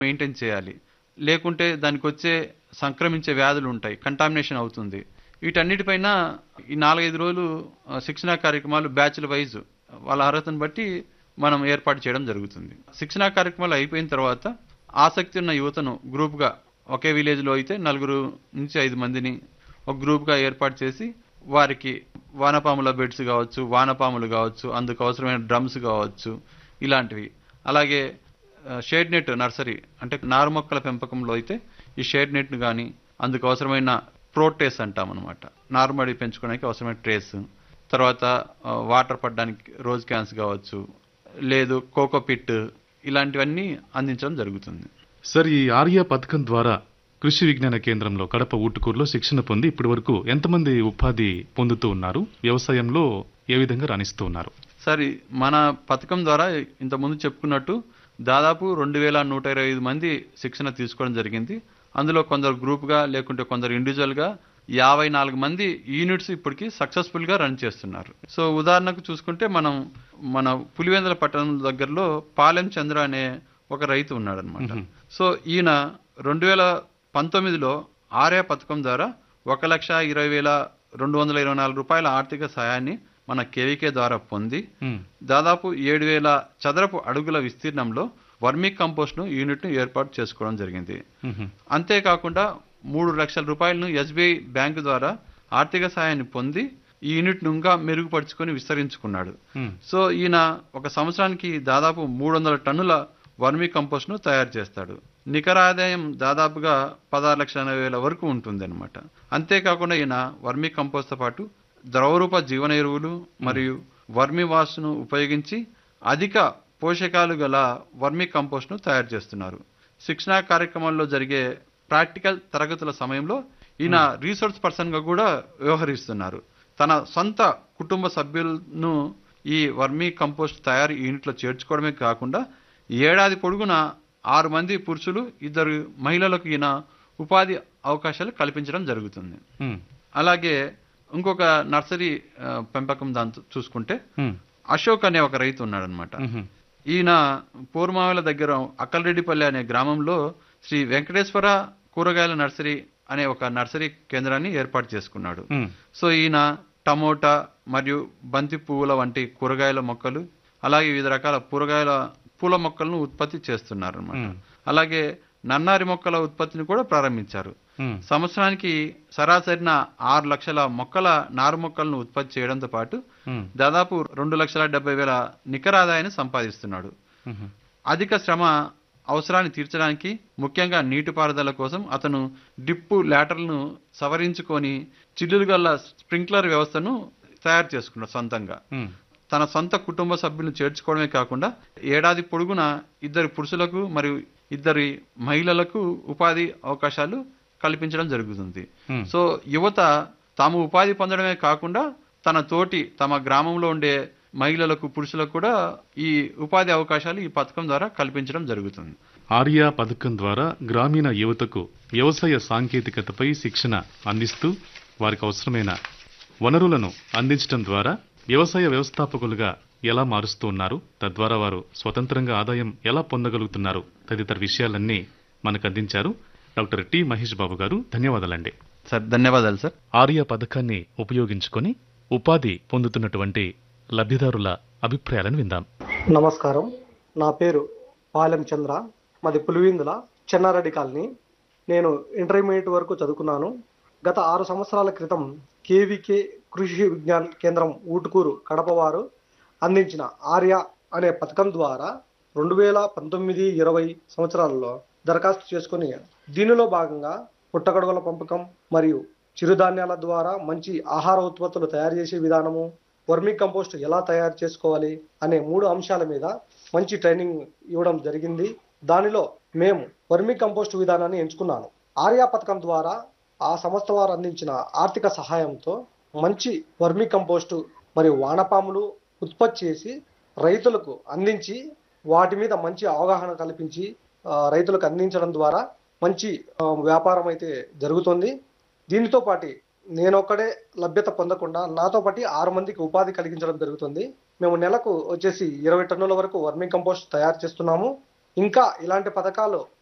maintain చేయాలి లేకుంటే దానికి వచ్చే సంక్రమించే వ్యాధులు ఉంటాయి కంటామినేషన్ అవుతుంది వీటన్నిటిపైన ఈ నాలుగైదు రోజులు ఆ, శిక్షణా కార్యక్రమాలు బ్యాచ్ల వైజ్ వాళ్ళ అర్హతను బట్టి మనం ఏర్పాటు చేయడం జరుగుతుంది శిక్షణా కార్యక్రమాలు అయిపోయిన తర్వాత ఆసక్తి ఉన్న యువతను గ్రూప్గా ఒకే విలేజ్లో అయితే నలుగురు నుంచి ఐదు మందిని ఒక గ్రూప్గా ఏర్పాటు చేసి వారికి వానపాముల బెడ్స్ కావచ్చు వానపాములు కావచ్చు అందుకు అవసరమైన డ్రమ్స్ కావచ్చు ఇలాంటివి అలాగే ఆ, షేడ్ నెట్ నర్సరీ అంటే నారు మొక్కల పెంపకంలో అయితే ఈ షేడ్ నెట్ను కానీ అందుకు అవసరమైన ప్రోటేస్ అంటాం అనమాట నారుమడి పెంచుకోవడానికి అవసరమైన ట్రేస్ తర్వాత ఆ, వాటర్ పడడానికి రోజ్ క్యాన్స్ కావచ్చు లేదు కోకో పిట్ ఇలాంటివన్నీ అందించడం జరుగుతుంది సార్ ఈ ఆర్య పథకం ద్వారా కృషి విజ్ఞాన కేంద్రంలో కడప ఊటుకూరులో శిక్షణ పొంది ఇప్పటి వరకు ఎంతమంది ఉపాధి పొందుతూ ఉన్నారు వ్యవసాయంలో ఏ విధంగా రాణిస్తూ ఉన్నారు సరే మన పథకం ద్వారా ఇంతకుముందు చెప్పుకున్నట్టు దాదాపు రెండు వేల నూట ఇరవై ఐదు మంది శిక్షణ తీసుకోవడం జరిగింది అందులో కొందరు గ్రూప్గా లేకుంటే కొందరు ఇండివిజువల్గా యాభై నాలుగు మంది యూనిట్స్ ఇప్పటికి సక్సెస్ఫుల్గా రన్ చేస్తున్నారు సో ఉదాహరణకు చూసుకుంటే మనం మన పులివెందుల పట్టణం దగ్గరలో పాలెం చంద్ర అనే ఒక రైతు ఉన్నాడనమాట సో ఈయన రెండు వేల పంతొమ్మిదిలో ఆర్య పథకం ద్వారా ఒక లక్ష ఇరవై వేల రెండు వందల ఇరవై నాలుగు రూపాయల ఆర్థిక సహాయాన్ని మన కేవీకే ద్వారా పొంది ఉమ్, దాదాపు ఏడు వేల చదరపు అడుగుల విస్తీర్ణంలో వర్మీ కంపోస్ట్ను యూనిట్ను ఏర్పాటు చేసుకోవడం జరిగింది ఉహు, అంతేకాకుండా మూడు లక్షల రూపాయలను ఎస్బీఐ బ్యాంకు ద్వారా ఆర్థిక సహాయాన్ని పొంది ఈ యూనిట్ను ఇంకా మెరుగుపరుచుకొని విస్తరించుకున్నాడు ఉమ్, సో ఈయన ఒక సంవత్సరానికి దాదాపు మూడు వందల టన్నుల వర్మీ కంపోస్ట్ను తయారు చేస్తాడు నికర ఆదాయం దాదాపుగా పదహారు లక్షల ఎనభై వేల వరకు ఉంటుంది అనమాట అంతేకాకుండా ఈయన వర్మీ కంపోస్ట్తో పాటు ద్రవరూప జీవన ఎరువులు మరియు వర్మీ వాష్ను ఉపయోగించి అధిక పోషకాలు గల వర్మీ కంపోస్ట్ను తయారు చేస్తున్నారు శిక్షణా కార్యక్రమాల్లో జరిగే ప్రాక్టికల్ తరగతుల సమయంలో ఈయన రీసోర్స్ పర్సన్గా కూడా వ్యవహరిస్తున్నారు తన సొంత కుటుంబ సభ్యులను ఈ వర్మీ కంపోస్ట్ తయారీ యూనిట్లో చేర్చుకోవడమే కాకుండా ఏడాది పొడుగున ఆరు మంది పురుషులు ఇద్దరు మహిళలకు ఈయన ఉపాధి అవకాశాలు కల్పించడం జరుగుతుంది ఉమ్, అలాగే ఇంకొక నర్సరీ ఆ, పెంపకం దాంతో చూసుకుంటే ఉమ్, అశోక్ అనే ఒక రైతు ఉన్నాడనమాట ఉహు, ఈయన పూర్మావల దగ్గర అక్కలరెడ్డిపల్లి అనే గ్రామంలో శ్రీ వెంకటేశ్వర కూరగాయల నర్సరీ అనే ఒక నర్సరీ కేంద్రాన్ని ఏర్పాటు చేసుకున్నాడు ఉమ్, సో ఈయన టమోటా మరియు బంతి పువ్వుల వంటి కూరగాయల మొక్కలు అలాగే వివిధ రకాల కూరగాయల పూల మొక్కలను ఉత్పత్తి చేస్తున్నారు అన్నమాట ఉమ్, అలాగే నన్నారి మొక్కల ఉత్పత్తిని కూడా ప్రారంభించారు ఉమ్, సంవత్సరానికి సరాసరిన ఆరు లక్షల మొక్కల నారు మొక్కలను ఉత్పత్తి చేయడంతో పాటు ఉమ్, దాదాపు రెండు లక్షల డెబ్బై వేల నికర ఆదాయాన్ని సంపాదిస్తున్నాడు ఉహు, అధిక శ్రమ అవసరాన్ని తీర్చడానికి ముఖ్యంగా నీటిపారుదల కోసం అతను డిప్పు లాటర్లను సవరించుకొని చిల్లులు గల స్ప్రింక్లర్ వ్యవస్థను తయారు చేసుకున్నాడు సొంతంగా ఉమ్, తన సొంత కుటుంబ సభ్యులను చేర్చుకోవడమే కాకుండా ఏడాది పొడుగున ఇద్దరు పురుషులకు మరియు ఇద్దరి మహిళలకు ఉపాధి అవకాశాలు కల్పించడం జరుగుతుంది ఉమ్, సో యువత తాము ఉపాధి పొందడమే కాకుండా తన తోటి తమ గ్రామంలో ఉండే మహిళలకు పురుషులకు కూడా ఈ ఉపాధి అవకాశాలు ఈ పథకం ద్వారా కల్పించడం జరుగుతుంది ఆర్య పథకం ద్వారా గ్రామీణ యువతకు వ్యవసాయ సాంకేతికతపై శిక్షణ అందిస్తూ వారికి అవసరమైన వనరులను అందించడం ద్వారా వ్యవసాయ వ్యవస్థాపకులుగా ఎలా మారుస్తూ ఉన్నారు తద్వారా వారు స్వతంత్రంగా ఆదాయం ఎలా పొందగలుగుతున్నారు తదితర విషయాలన్నీ మనకు అందించారు డాక్టర్ టి మహేష్ బాబు గారు ధన్యవాదాలండి సార్ ధన్యవాదాలు సార్ ఆర్య పథకాన్ని ఉపయోగించుకొని ఉపాధి పొందుతున్నటువంటి లబ్ధిదారుల అభిప్రాయాలను విందాం నమస్కారం నా పేరు పాలెం చంద్ర మాది పులివిందుల చెన్నారెడ్డి కాలనీ నేను ఇంటర్మీడియట్ వరకు చదువుకున్నాను గత ఆరు సంవత్సరాల క్రితం కేవీకే కృషి విజ్ఞాన కేంద్రం ఊటుకూరు కడప వారు అందించిన ఆర్య అనే పథకం ద్వారా రెండు వేల పంతొమ్మిది ఇరవై సంవత్సరాలలో దరఖాస్తు చేసుకుని దీనిలో భాగంగా పుట్టగొడుగుల పెంపకం మరియు చిరుధాన్యాల ద్వారా మంచి ఆహార ఉత్పత్తులు తయారు చేసే విధానము వర్మీ కంపోస్ట్ ఎలా తయారు చేసుకోవాలి అనే మూడు అంశాల మీద మంచి ట్రైనింగ్ ఇవ్వడం జరిగింది దానిలో మేము వర్మీ కంపోస్ట్ విధానాన్ని ఎంచుకున్నాను ఆర్యా పథకం ద్వారా ఆ సంస్థ వారు అందించిన ఆర్థిక సహాయంతో మంచి వర్మీ కంపోస్టు మరియు వానపాములు ఉత్పత్తి చేసి రైతులకు అందించి వాటి మీద మంచి అవగాహన కల్పించి ఆ, రైతులకు అందించడం ద్వారా మంచి ఆ, వ్యాపారం అయితే జరుగుతుంది దీనితో పాటు నేనొక్కడే లభ్యత పొందకుండా నాతో పాటు ఆరు మందికి ఉపాధి కలిగించడం జరుగుతుంది మేము నెలకు వచ్చేసి ఇరవై టన్నుల వరకు వర్మీ కంపోస్ట్ తయారు చేస్తున్నాము ఇంకా ఇలాంటి పథకాలు